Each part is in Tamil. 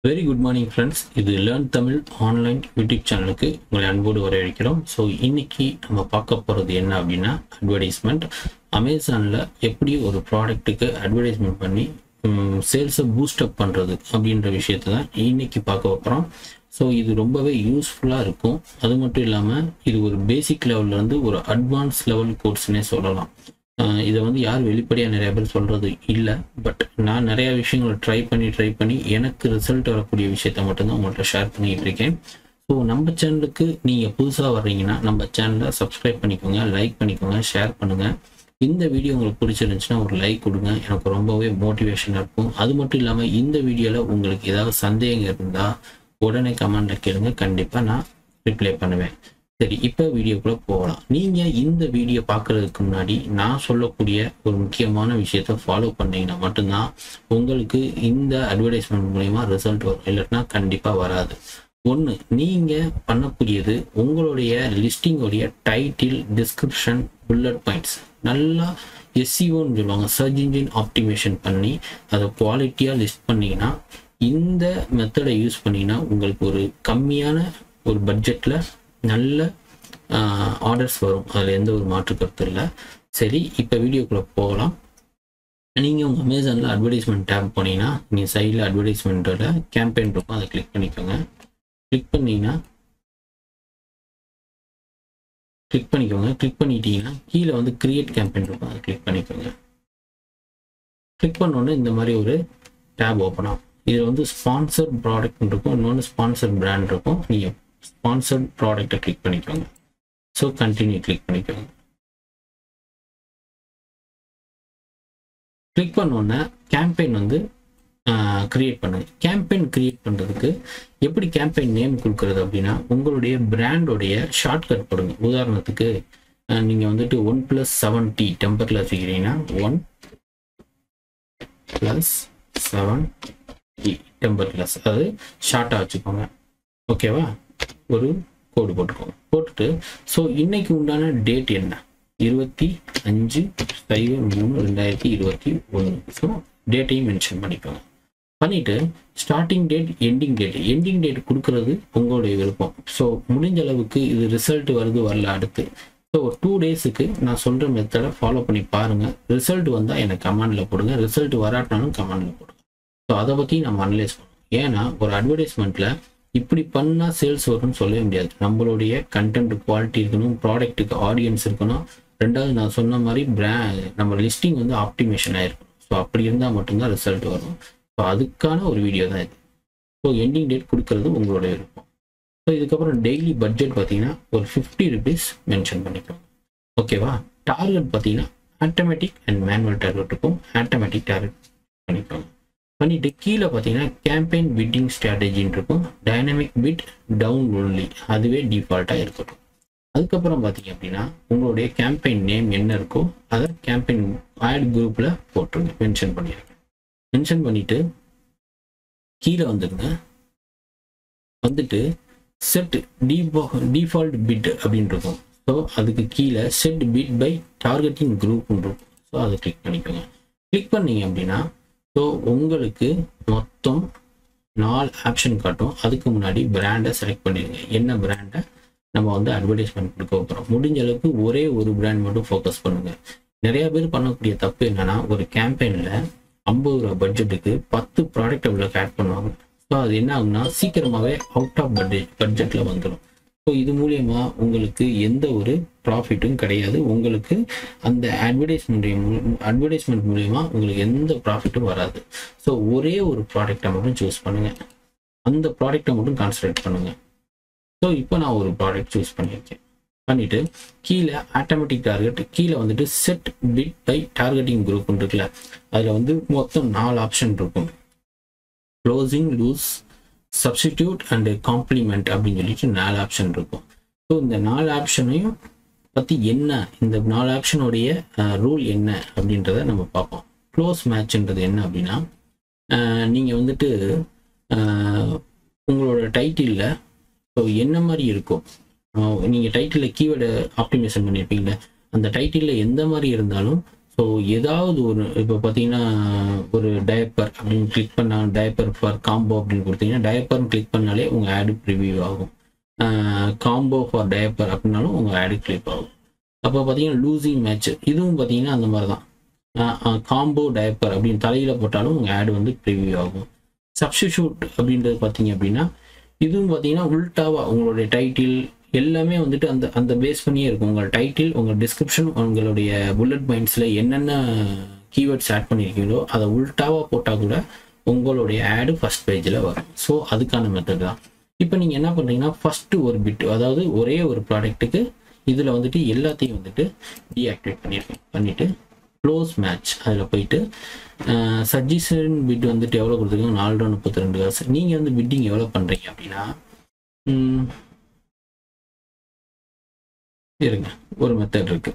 வெரி குட் மார்னிங் ஃப்ரெண்ட்ஸ் இது லேர்ன் தமிழ் ஆன்லைன் யூடியூப் சேனலுக்கு உங்களை அன்போடு வரவேற்கிறோம் ஸோ இன்னைக்கு நம்ம பார்க்க போகிறது என்ன அப்படின்னா அட்வர்டைஸ்மெண்ட் அமேசானில் எப்படி ஒரு ப்ராடக்ட்டுக்கு அட்வர்டைஸ்மெண்ட் பண்ணி சேல்ஸை பூஸ்டப் பண்ணுறது அப்படின்ற விஷயத்தை தான் இன்னைக்கு பார்க்க போகிறோம் ஸோ இது ரொம்பவே யூஸ்ஃபுல்லாக இருக்கும் அது மட்டும் இல்லாமல் இது ஒரு பேசிக் லெவல்லேருந்து ஒரு அட்வான்ஸ் லெவல் கோர்ஸ்னே சொல்லலாம் ஆஹ் இதை வந்து யார் வெளிப்படையாக நிறைய பேர் சொல்கிறது இல்லை பட் நான் நிறைய விஷயங்களை ட்ரை பண்ணி ட்ரை பண்ணி எனக்கு ரிசல்ட் வரக்கூடிய விஷயத்த மட்டும்தான் உங்கள்கிட்ட ஷேர் பண்ணிக்கிட்டு இருக்கேன் ஸோ நம்ம சேனலுக்கு நீங்கள் புதுசாக வர்றீங்கன்னா நம்ம சேனலை சப்ஸ்கிரைப் பண்ணிக்கோங்க லைக் பண்ணிக்கோங்க ஷேர் பண்ணுங்கள் இந்த வீடியோ உங்களுக்கு பிடிச்சிருந்துச்சுன்னா ஒரு லைக் கொடுங்க எனக்கு ரொம்பவே மோட்டிவேஷனாக இருக்கும் அது மட்டும் இல்லாமல் இந்த வீடியோவில் உங்களுக்கு ஏதாவது சந்தேகம் இருந்தால் உடனே கமெண்ட்டில் கேளுங்க கண்டிப்பாக நான் ரிப்ளை பண்ணுவேன் சரி இப்போ வீடியோக்குள்ள போகலாம் நீங்கள் இந்த வீடியோ பார்க்கறதுக்கு முன்னாடி நான் சொல்லக்கூடிய ஒரு முக்கியமான விஷயத்த ஃபாலோ பண்ணீங்கன்னா மட்டும்தான் உங்களுக்கு இந்த அட்வர்டைஸ்மெண்ட் மூலயமா ரிசல்ட் வரும் இல்லைன்னா கண்டிப்பாக வராது ஒன்று நீங்கள் பண்ணக்கூடியது உங்களுடைய லிஸ்டிங்கோடைய டைட்டில் டிஸ்கிரிப்ஷன் புல்லட் பாயிண்ட்ஸ் நல்லா எஸ்சிஓன்னு சொல்லுவாங்க சர்ச் இன்ஜின் ஆப்டிமேஷன் பண்ணி அதை குவாலிட்டியாக லிஸ்ட் பண்ணீங்கன்னா இந்த மெத்தடை யூஸ் பண்ணீங்கன்னா உங்களுக்கு ஒரு கம்மியான ஒரு பட்ஜெட்டில் நல்ல ஆர்டர்ஸ் வரும் அதில் எந்த ஒரு மாற்று கருத்து இல்லை சரி இப்போ வீடியோக்குள்ளே போகலாம் நீங்கள் உங்கள் அமேசானில் அட்வர்டைஸ்மெண்ட் டேப் போனீங்கன்னா நீங்கள் சைடில் அட்வர்டைஸ்மெண்ட்டோட கேம்பெயின் இருக்கும் அதை கிளிக் பண்ணிக்கோங்க கிளிக் பண்ணிங்கன்னா கிளிக் பண்ணிக்கோங்க கிளிக் பண்ணிட்டீங்கன்னா கீழே வந்து கிரியேட் கேம்பெயின் இருக்கும் அதை கிளிக் பண்ணிக்கோங்க கிளிக் பண்ணோன்னே இந்த மாதிரி ஒரு டேப் ஓப்பன் ஆகும் இதில் வந்து ஸ்பான்சர் ப்ராடக்ட் இருக்கும் இன்னொன்று ஸ்பான்சர் பிராண்ட் இருக்கும் நீங்கள் ஸ்பான்சர்ட் ப்ராடக்டை கிளிக் பண்ணிக்கோங்க ஸோ கண்டினியூ கிளிக் பண்ணிக்கோங்க கிளிக் பண்ணோன்னே கேம்பெயின் வந்து கிரியேட் பண்ணுங்க கேம்பெயின் கிரியேட் பண்ணுறதுக்கு எப்படி கேம்பெயின் நேம் கொடுக்குறது அப்படின்னா உங்களுடைய பிராண்டோடைய ஷார்ட்கட் போடுங்க உதாரணத்துக்கு நீங்கள் வந்துட்டு ஒன் ப்ளஸ் செவன் டி டெம்பரில் வச்சுக்கிறீங்கன்னா one plus seven T temper plus அதாவது ஷார்ட்டாக வச்சுக்கோங்க ஓகேவா ஒரு கோடு போட்டுக்கோங்க போட்டுட்டு ஸோ இன்னைக்கு உண்டான டேட் என்ன இருபத்தி அஞ்சு சைபர் மூணு ரெண்டாயிரத்தி இருபத்தி ஒன்று ஸோ டேட்டையும் மென்ஷன் பண்ணிக்கோங்க பண்ணிட்டு starting date ending date ending date கொடுக்கறது உங்களுடைய விருப்பம் ஸோ முடிஞ்ச அளவுக்கு இது ரிசல்ட் வருது வரல அடுத்து ஸோ ஒரு டூ டேஸுக்கு நான் சொல்கிற மெத்தடை ஃபாலோ பண்ணி பாருங்கள் ரிசல்ட் வந்தால் எனக்கு கமெண்டில் போடுங்க ரிசல்ட் வராட்டினாலும் கமெண்டில் போடுங்க ஸோ அதை பற்றி நம்ம அனலைஸ் பண்ணுவோம் ஏன்னா ஒரு அட்வர்டைஸ்மெண்ட்டில் இப்படி பண்ணால் சேல்ஸ் வரும்னு சொல்லவே முடியாது நம்மளுடைய கண்டென்ட் குவாலிட்டி இருக்கணும் ப்ராடக்ட்டுக்கு ஆடியன்ஸ் இருக்கணும் ரெண்டாவது நான் சொன்ன மாதிரி பிரா நம்ம லிஸ்டிங் வந்து ஆப்டிமேஷன் ஆயிருக்கும் ஸோ அப்படி இருந்தால் மட்டும்தான் ரிசல்ட் வரும் ஸோ அதுக்கான ஒரு வீடியோ தான் இது ஸோ எண்டிங் டேட் கொடுக்கறது உங்களுடைய விருப்பம் ஸோ இதுக்கப்புறம் டெய்லி பட்ஜெட் பார்த்தீங்கன்னா ஒரு ஃபிஃப்டி ருபீஸ் மென்ஷன் பண்ணிக்கோங்க ஓகேவா டார்கெட் பார்த்தீங்கன்னா ஆட்டோமேட்டிக் அண்ட் மேனுவல் டார்கெட் இருக்கும் ஆட்டோமேட்டிக் டார்கெட் பண்ணிக்கோங்க பண்ணிட்டு கீழே பார்த்தீங்கன்னா கேம்பெயின் பிட்டிங் ஸ்ட்ராட்டஜின்னு இருக்கும் டைனமிக் பிட் டவுன் ஒன்லி அதுவே டிஃபால்ட்டாக இருக்கட்டும் அதுக்கப்புறம் பார்த்தீங்க அப்படின்னா உங்களுடைய கேம்பெயின் நேம் என்ன இருக்கோ அதை கேம்பெயின் ஆட் குரூப்பில் போட்டுருங்க மென்ஷன் பண்ணிடுங்க மென்ஷன் பண்ணிட்டு கீழே வந்துடுங்க வந்துட்டு செட் டிஃபா டிஃபால்ட் பிட் அப்படின்னு இருக்கும் ஸோ அதுக்கு கீழே செட் பிட் பை டார்கெட்டிங் குரூப்னு இருக்கும் ஸோ அதை கிளிக் பண்ணிக்கோங்க கிளிக் பண்ணீங்க அப்படின்னா ஸோ உங்களுக்கு மொத்தம் நாலு ஆப்ஷன் காட்டும் அதுக்கு முன்னாடி பிராண்டை செலக்ட் பண்ணிடுங்க என்ன பிராண்டை நம்ம வந்து அட்வர்டைஸ்மெண்ட் கொடுக்க போகிறோம் முடிஞ்ச அளவுக்கு ஒரே ஒரு பிராண்ட் மட்டும் ஃபோக்கஸ் பண்ணுங்க நிறைய பேர் பண்ணக்கூடிய தப்பு என்னன்னா ஒரு கேம்பெயினில் ஐம்பது ரூபா பட்ஜெட்டுக்கு பத்து ப்ராடக்ட் அவ்வளோ ஆட் பண்ணுவாங்க ஸோ அது என்ன ஆகுனா சீக்கிரமாகவே அவுட் ஆஃப் பட்ஜெட் பட்ஜெட்டில் வந்துடும் ஸோ இது மூலியமா உங்களுக்கு எந்த ஒரு ப்ராஃபிட்டும் கிடையாது உங்களுக்கு அந்த அட்வர்டைஸ்மெண்ட் அட்வர்டைஸ்மெண்ட் மூலியமா உங்களுக்கு எந்த ப்ராஃபிட்டும் வராது ஸோ ஒரே ஒரு ப்ராடக்டை மட்டும் சூஸ் பண்ணுங்க அந்த ப்ராடக்டை மட்டும் கான்சன்ட்ரேட் பண்ணுங்க ஸோ இப்போ நான் ஒரு ப்ராடக்ட் சூஸ் பண்ணியிருக்கேன் பண்ணிட்டு கீழே ஆட்டோமேட்டிக் டார்கெட் கீழே வந்துட்டு set bid by targeting group இருக்குல்ல அதில் வந்து மொத்தம் நாலு ஆப்ஷன் இருக்கும் closing loose substitute and complement அப்படின்னு சொல்லிட்டு நாலு ஆப்ஷன் இருக்கும் ஸோ இந்த நாலு ஆப்ஷனையும் பற்றி என்ன இந்த நாலு ஆப்ஷனுடைய ரூல் என்ன அப்படின்றத நம்ம பார்ப்போம் க்ளோஸ் மேட்ச்ன்றது என்ன அப்படின்னா நீங்கள் வந்துட்டு உங்களோட டைட்டிலில் ஸோ என்ன மாதிரி இருக்கும் நீங்கள் டைட்டிலில் கீவேர்டை ஆப்டிமேஷன் பண்ணியிருப்பீங்களே அந்த டைட்டிலில் எந்த மாதிரி இருந்தாலும் ஸோ ஏதாவது ஒரு இப்போ பார்த்தீங்கன்னா ஒரு டயப்பர் அப்படின்னு கிளிக் பண்ண டயப்பர் ஃபார் காம்போ அப்படின்னு கொடுத்தீங்கன்னா டயப்பர்னு கிளிக் பண்ணாலே உங்கள் ஆடு ப்ரிவியூ ஆகும் காம்போ ஃபார் டயப்பர் அப்படின்னாலும் உங்கள் ஆடு கிளிக் ஆகும் அப்போ பார்த்தீங்கன்னா லூசிங் மேட்ச் இதுவும் பார்த்தீங்கன்னா அந்த மாதிரி தான் காம்போ டயப்பர் அப்படின்னு தலையில் போட்டாலும் உங்கள் ஆடு வந்து ப்ரிவியூ ஆகும் சப்ஸ்டியூட் அப்படின்றது பார்த்தீங்க அப்படின்னா இதுவும் பார்த்தீங்கன்னா உல்டாவா உங்களுடைய டைட்டில் எல்லாமே வந்துட்டு அந்த அந்த பேஸ் பண்ணியே இருக்கும் உங்கள் டைட்டில் உங்கள் டிஸ்கிரிப்ஷன் உங்களுடைய புல்லட் பாயிண்ட்ஸில் என்னென்ன கீவேர்ட்ஸ் ஆட் பண்ணியிருக்கீங்களோ அதை உல்டாவாக போட்டால் கூட உங்களுடைய ஆடு ஃபஸ்ட் பேஜில் வரும் ஸோ அதுக்கான மெத்தட் தான் இப்போ நீங்கள் என்ன பண்ணுறீங்கன்னா ஃபஸ்ட்டு ஒரு பிட் அதாவது ஒரே ஒரு ப்ராடக்ட்டுக்கு இதில் வந்துட்டு எல்லாத்தையும் வந்துட்டு டீஆக்டிவேட் பண்ணியிருக்கேன் பண்ணிவிட்டு க்ளோஸ் மேட்ச் அதில் போயிட்டு சஜஷன் பிட் வந்துட்டு எவ்வளோ கொடுத்துருக்காங்க நாலு ரூபா முப்பத்தி ரெண்டு காசு நீங்கள் வந்து பிட்டிங் எவ்வளோ பண்ணுறீங்க அப்படின்னா இருங்க ஒரு மெத்தட் இருக்கு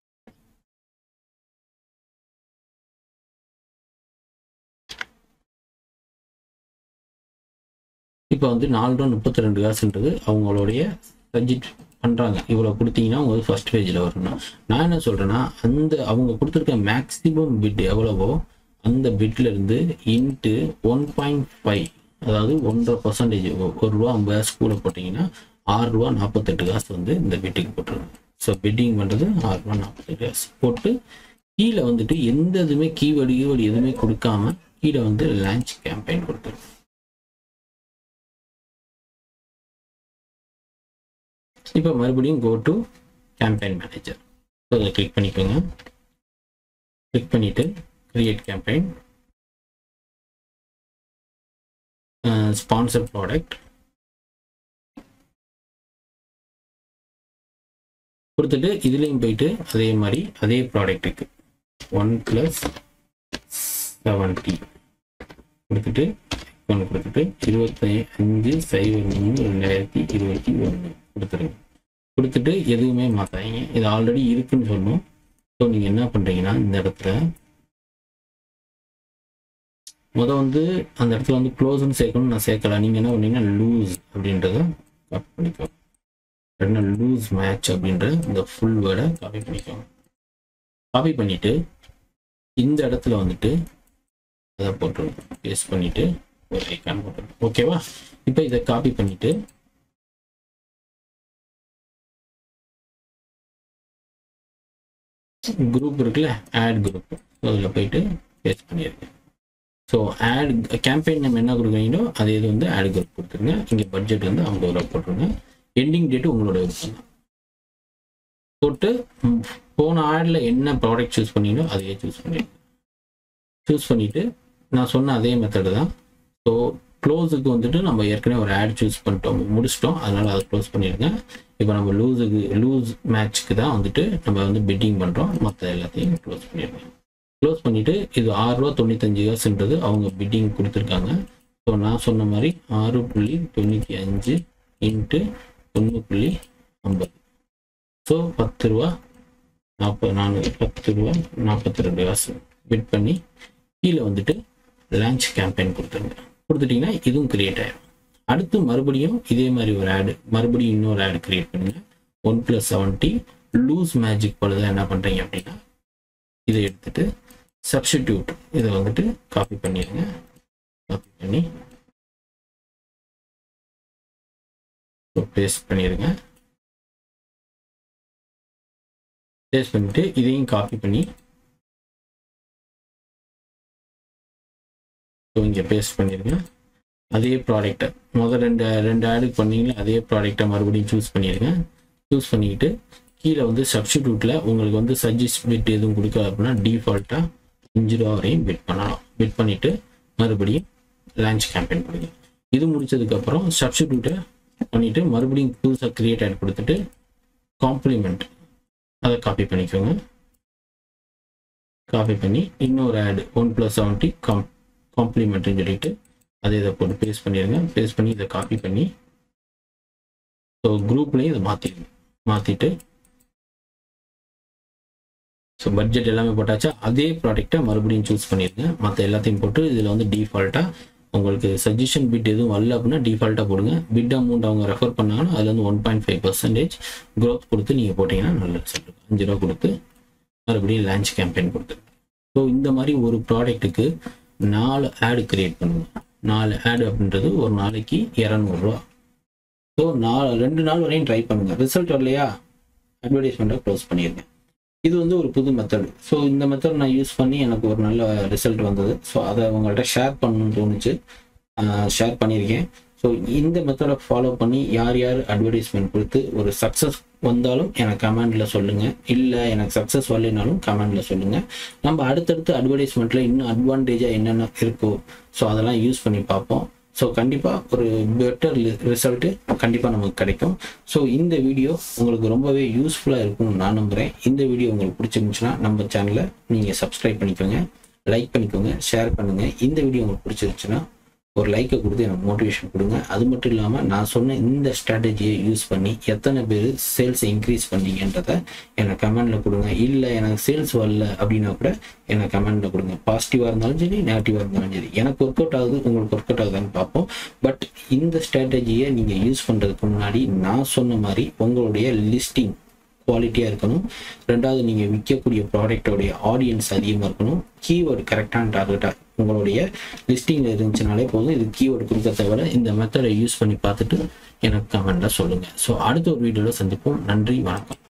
இப்போ வந்து நாலு ரூபா முப்பத்தி ரெண்டு காசுன்றது அவங்களுடைய சப்ஜெக்ட் பண்ணுறாங்க இவ்வளோ கொடுத்தீங்கன்னா உங்களுக்கு ஃபர்ஸ்ட் பேஜில் வரணும் நான் என்ன சொல்கிறேன்னா அந்த அவங்க கொடுத்துருக்க மேக்ஸிமம் பிட் எவ்வளவோ அந்த பிட்ல இருந்து இன்ட்டு ஒன் பாயிண்ட் ஃபைவ் அதாவது ஒன்றரை பர்சன்டேஜ் ஒரு ரூபா ஐம்பது காசு கூட போட்டிங்கன்னா ஆறு ரூபா நாற்பத்தெட்டு காசு வந்து இந்த பிட்டுக்கு போட்டுருங்க ஸோ பிட்டிங் பண்ணுறது ஆறு ரூபா நாற்பத்தெட்டு காசு போட்டு கீழே வந்துட்டு எந்த இதுவுமே கீவேர்டு கீவேர்டு எதுவுமே கொடுக்காம கீழே வந்து லான்ச் கேம்பெயின் கொடுத்துருங்க இப்போ மறுபடியும் go to campaign manager so அதை கிளிக் பண்ணிக்கோங்க கிளிக் பண்ணிவிட்டு கிரியேட் கேம்பெயின் ஸ்பான்சர் ப்ராடக்ட் கொடுத்துட்டு இதுலேயும் போயிட்டு அதே மாதிரி அதே ப்ராடக்ட்டுக்கு ஒன் ப்ளஸ் செவன்ட்டி கொடுத்துட்டு ஒன்று கொடுத்துட்டு இருபத்தி அஞ்சு சைபர் மூணு ரெண்டாயிரத்தி இருபத்தி ஒன்று கொடுத்துருங்க கொடுத்துட்டு எதுவுமே மாற்றாதீங்க இது ஆல்ரெடி இருக்குன்னு சொல்லணும் ஸோ நீங்கள் என்ன பண்ணுறீங்கன்னா இந்த இடத்துல முத வந்து அந்த இடத்துல வந்து க்ளோஸ்னு சேர்க்கணும் நான் சேர்க்கல நீங்கள் என்ன பண்ணீங்கன்னா லூஸ் அப்படின்றத காப்பி பண்ணிக்கோங்க ரெண்டு லூஸ் மேட்ச் அப்படின்ற இந்த ஃபுல் வேர்டை காப்பி பண்ணிக்கோங்க காப்பி பண்ணிவிட்டு இந்த இடத்துல வந்துட்டு அதை போட்டுருங்க பேஸ்ட் பண்ணிவிட்டு ஒரு ஐக்கான் போட்டுருங்க ஓகேவா இப்போ இதை காப்பி பண்ணிவிட்டு குரூப் இருக்குல்ல ஆட் குரூப் அதில் போயிட்டு பேஸ்ட் பண்ணியிருக்கேன் ஸோ ஆட் கேம்பெயின் நம்ம என்ன கொடுக்குறீங்களோ அதே இது வந்து ஆட் குரூப் கொடுத்துருங்க இங்கே பட்ஜெட் வந்து ஐம்பது ரூபா போட்டுருங்க எண்டிங் டேட்டு உங்களோட விருப்பம் தான் போட்டு போன ஆடில் என்ன ப்ராடக்ட் சூஸ் பண்ணீங்களோ அதையே சூஸ் பண்ணிடுங்க சூஸ் பண்ணிவிட்டு நான் சொன்ன அதே மெத்தடு தான் ஸோ க்ளோஸுக்கு வந்துட்டு நம்ம ஏற்கனவே ஒரு ஆட் சூஸ் பண்ணிட்டோம் முடிச்சிட்டோம் அதனால் அதை க்ளோஸ் பண்ணிடுங்க இப்போ நம்ம லூஸுக்கு லூஸ் மேட்ச்க்கு தான் வந்துட்டு நம்ம வந்து பிட்டிங் பண்ணுறோம் மற்ற எல்லாத்தையும் க்ளோஸ் பண்ணிடுங்க க்ளோஸ் பண்ணிவிட்டு இது ஆறுரூவா தொண்ணூத்தஞ்சு காசுன்றது அவங்க பிட்டிங் கொடுத்துருக்காங்க ஸோ நான் சொன்ன மாதிரி ஆறு புள்ளி தொண்ணூற்றி அஞ்சு இன்ட்டு ஒன்று புள்ளி ஐம்பது ஸோ பத்து ரூபா நாற்பது நானூறு பத்து ரூபா நாற்பத்தி ரெண்டு காசு பிட் பண்ணி கீழே வந்துட்டு லான்ச் கேம்பெயின் கொடுத்துருங்க கொடுத்துட்டிங்கன்னா இதுவும் கிரியேட் ஆயிடும் அடுத்து மறுபடியும் இதே மாதிரி ஒரு ஆடு மறுபடியும் இன்னொரு ஆடு கிரியேட் பண்ணுங்க one plus seven T loose magic பொழுது என்ன பண்ணுறீங்க அப்படின்னா இதை எடுத்துட்டு சப்ஸ்டிடியூட் இதை வந்துட்டு காப்பி பண்ணிடுங்க காப்பி பண்ணி பேஸ்ட் பண்ணிடுங்க பேஸ்ட் பண்ணிட்டு இதையும் காப்பி பண்ணி ஸோ இங்கே பேஸ்ட் பண்ணிடுங்க அதே ப்ராடக்டை முதல் ரெண்டு ரெண்டு ஆடுக்கு பண்ணீங்களா அதே ப்ராடக்டை மறுபடியும் சூஸ் பண்ணிடுங்க சூஸ் பண்ணிக்கிட்டு கீழே வந்து சப்ஸ்டிடியூட்டில் உங்களுக்கு வந்து சஜஸ்ட் பிட் எதுவும் கொடுக்கல அப்படின்னா டிஃபால்ட்டாக அஞ்சு ரூபா வரையும் பிட் பண்ணலாம் பிட் பண்ணிவிட்டு மறுபடியும் லான்ச் கேம்பெயின் கொடுங்க இது முடிச்சதுக்கப்புறம் சப்ஸ்டிடியூட்டை பண்ணிவிட்டு மறுபடியும் புதுசாக க்ரியேட் ஆட் கொடுத்துட்டு காம்ப்ளிமெண்ட் அதை காப்பி பண்ணிக்கோங்க காப்பி பண்ணி இன்னொரு ஆடு ஒன் ப்ளஸ் செவன்ட்டி காம் காம்ப்ளிமெண்ட்னு சொல்லிட்டு அதை இதை போட்டு பேஸ்ட் பண்ணிடுங்க பேஸ்ட் பண்ணி இதை காப்பி பண்ணி ஸோ குரூப்லேயும் இதை மாற்றிடுங்க மாற்றிட்டு ஸோ பட்ஜெட் எல்லாமே போட்டாச்சா அதே ப்ராடக்ட்டை மறுபடியும் சூஸ் பண்ணிடுங்க மற்ற எல்லாத்தையும் போட்டு இதில் வந்து டிஃபால்ட்டாக உங்களுக்கு சஜஷன் பிட் எதுவும் வரல அப்படின்னா டிஃபால்ட்டாக போடுங்க பிட் அமௌண்ட் அவங்க ரெஃபர் பண்ணாங்கன்னா அதில் வந்து one point five percentage growth கொடுத்து நீங்கள் போட்டிங்கன்னா நல்ல ரிசல்ட் அஞ்சு ரூபா கொடுத்து மறுபடியும் லான்ச் கேம்பெயின் கொடுத்துருக்கேன் ஸோ இந்த மாதிரி ஒரு ப்ராடக்ட்டுக்கு நாலு ஆடு கிரியேட் பண்ணுங்க நாலு ஆடு அப்படின்றது ஒரு நாளைக்கு இரநூறுவா ஸோ நாலு ரெண்டு நாள் வரையும் ட்ரை பண்ணுங்க ரிசல்ட் வரலையா அட்வர்டைஸ்மெண்ட்டை க்ளோஸ் பண்ணிடுங்க இது வந்து ஒரு புது மெத்தட் ஸோ இந்த மெத்தட் நான் யூஸ் பண்ணி எனக்கு ஒரு நல்ல ரிசல்ட் வந்தது ஸோ அதை உங்கள்கிட்ட ஷேர் பண்ணணும்னு தோணுச்சு ஷேர் பண்ணியிருக்கேன் ஸோ இந்த மெத்தடை ஃபாலோ பண்ணி யார் யார் அட்வர்டைஸ்மெண்ட் கொடுத்து ஒரு சக்ஸஸ் வந்தாலும் எனக்கு கமெண்டில் சொல்லுங்கள் இல்லை எனக்கு சக்ஸஸ் வரலைனாலும் கமெண்டில் சொல்லுங்கள் நம்ம அடுத்தடுத்து அட்வர்டைஸ்மெண்ட்டில் இன்னும் அட்வான்டேஜாக என்னென்ன இருக்கோ ஸோ அதெல்லாம் யூஸ் பண்ணி பார்ப்போம் ஸோ கண்டிப்பாக ஒரு பெட்டர் ரிசல்ட்டு கண்டிப்பாக நமக்கு கிடைக்கும் ஸோ இந்த வீடியோ உங்களுக்கு ரொம்பவே யூஸ்ஃபுல்லாக இருக்கும்னு நான் நம்புகிறேன் இந்த வீடியோ உங்களுக்கு பிடிச்சிருந்துச்சுன்னா நம்ம சேனலை நீங்கள் சப்ஸ்கிரைப் பண்ணிக்கோங்க லைக் பண்ணிக்கோங்க ஷேர் பண்ணுங்கள் இந்த வீடியோ உங்களுக்கு பிடிச்சிருந்துச்சுன்னா ஒரு லைக்கை கொடுத்து எனக்கு மோட்டிவேஷன் கொடுங்க அது மட்டும் இல்லாமல் நான் சொன்ன இந்த ஸ்ட்ராட்டஜியை யூஸ் பண்ணி எத்தனை பேர் சேல்ஸை இன்க்ரீஸ் பண்ணீங்கன்றத எனக்கு கமெண்டில் கொடுங்க இல்லை எனக்கு சேல்ஸ் வரல அப்படின்னா கூட எனக்கு கமெண்டில் கொடுங்க பாசிட்டிவாக இருந்தாலும் சரி நெகட்டிவாக இருந்தாலும் சரி எனக்கு ஒர்க் அவுட் ஆகுது உங்களுக்கு ஒர்க் அவுட் ஆகுதான்னு பார்ப்போம் பட் இந்த ஸ்ட்ராட்டஜியை நீங்கள் யூஸ் பண்ணுறதுக்கு முன்னாடி நான் சொன்ன மாதிரி உங்களுடைய லிஸ்டிங் குவாலிட்டியாக இருக்கணும் ரெண்டாவது நீங்கள் விற்கக்கூடிய ப்ராடக்டோடைய ஆடியன்ஸ் அதிகமாக இருக்கணும் கீவேர்டு கரெக்டான டார்கெட்டாக உங்களுடைய லிஸ்டிங்கில் இருந்துச்சுனாலே போதும் இது கீவேர்டு கொடுக்க தவிர இந்த மெத்தடை யூஸ் பண்ணி பார்த்துட்டு எனக்கு கமெண்ட்டில் சொல்லுங்கள் ஸோ அடுத்த ஒரு வீடியோவில் சந்திப்போம் நன்றி வணக்கம்